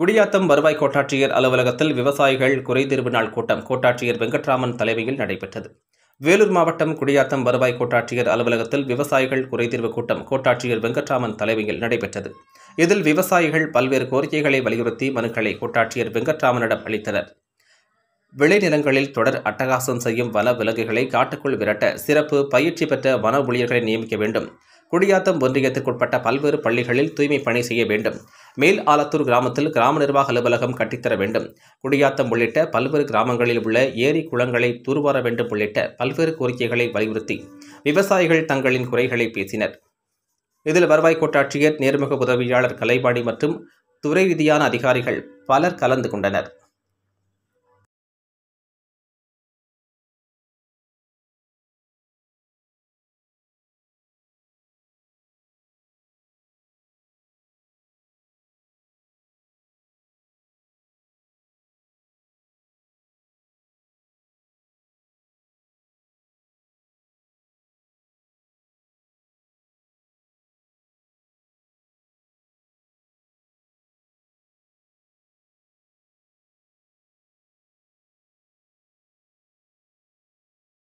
குடியாத்தம் வருவாய் கோட்டாட்சியர் அலுவலகத்தில் விவசாயிகள் குறைதீர்வு நாள் கூட்டம் கோட்டாட்சியர் வெங்கட்ராமன் தலைமையில் நடைபெற்றது வேலூர் மாவட்டம் குடியாத்தம் வருவாய் கோட்டாட்சியர் அலுவலகத்தில் விவசாயிகள் குறைதீர்வு கூட்டம் கோட்டாட்சியர் வெங்கட்ராமன் தலைமையில் நடைபெற்றது இதில் விவசாயிகள் பல்வேறு கோரிக்கைகளை வலியுறுத்தி மனுக்களை கோட்டாட்சியர் வெங்கட்ராமனிடம் அளித்தனர் விளைநிலங்களில் தொடர் அட்டகாசம் செய்யும் வன விலங்குகளை காட்டுக்குள் விரட்ட சிறப்பு பயிற்சி பெற்ற வன ஊழியர்களை நியமிக்க வேண்டும் குடியாத்தம் ஒன்றியத்திற்குட்பட்ட பல்வேறு பள்ளிகளில் தூய்மை பணி செய்ய வேண்டும் மேல் ஆலத்தூர் கிராமத்தில் கிராம நிர்வாக அலுவலகம் கட்டித்தர வேண்டும் குடியாத்தம் உள்ளிட்ட பல்வேறு கிராமங்களில் உள்ள ஏரி குளங்களை தூர்வார வேண்டும் உள்ளிட்ட பல்வேறு கோரிக்கைகளை வலியுறுத்தி விவசாயிகள் தங்களின் குறைகளை பேசினர் இதில் வருவாய் கோட்டாட்சியர் நேர்முக உதவியாளர் கலைவாணி மற்றும் துறை ரீதியான அதிகாரிகள் பலர் கலந்து கொண்டனர்